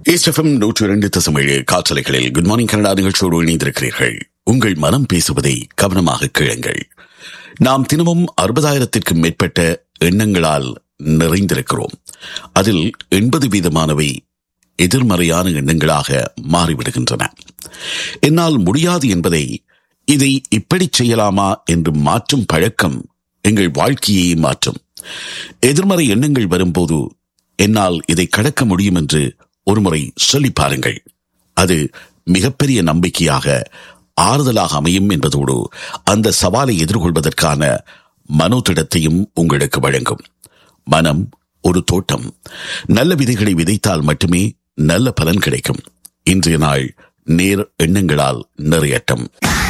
SFM நூற்று இரண்டு தசமேழு காற்றலைகளில் குட் மார்னிங் கனடா நிகழ்ச்சியோடு இணைந்திருக்கிறீர்கள் உங்கள் மனம் பேசுவதை கவனமாக கேளுங்கள் நாம் தினமும் அறுபதாயிரத்திற்கும் மேற்பட்ட எண்ணங்களால் நிறைந்திருக்கிறோம் அதில் எண்பது வீதமானவை எதிர்மறையான எண்ணங்களாக மாறிவிடுகின்றன என்னால் முடியாது என்பதை இதை இப்படி செய்யலாமா என்று மாற்றும் பழக்கம் எங்கள் வாழ்க்கையை மாற்றும் எதிர்மறை எண்ணங்கள் வரும்போது என்னால் இதை கடக்க முடியும் என்று ஒருமுறை சொல்லி பாருங்கள் அது மிகப்பெரிய நம்பிக்கையாக ஆறுதலாக அமையும் என்பதோடு அந்த சவாலை எதிர்கொள்வதற்கான மனோதிடத்தையும் உங்களுக்கு வழங்கும் மனம் ஒரு தோட்டம் நல்ல விதைகளை விதைத்தால் மட்டுமே நல்ல பலன் கிடைக்கும் இன்றைய நாள் நேர் எண்ணங்களால் நிறையட்டும்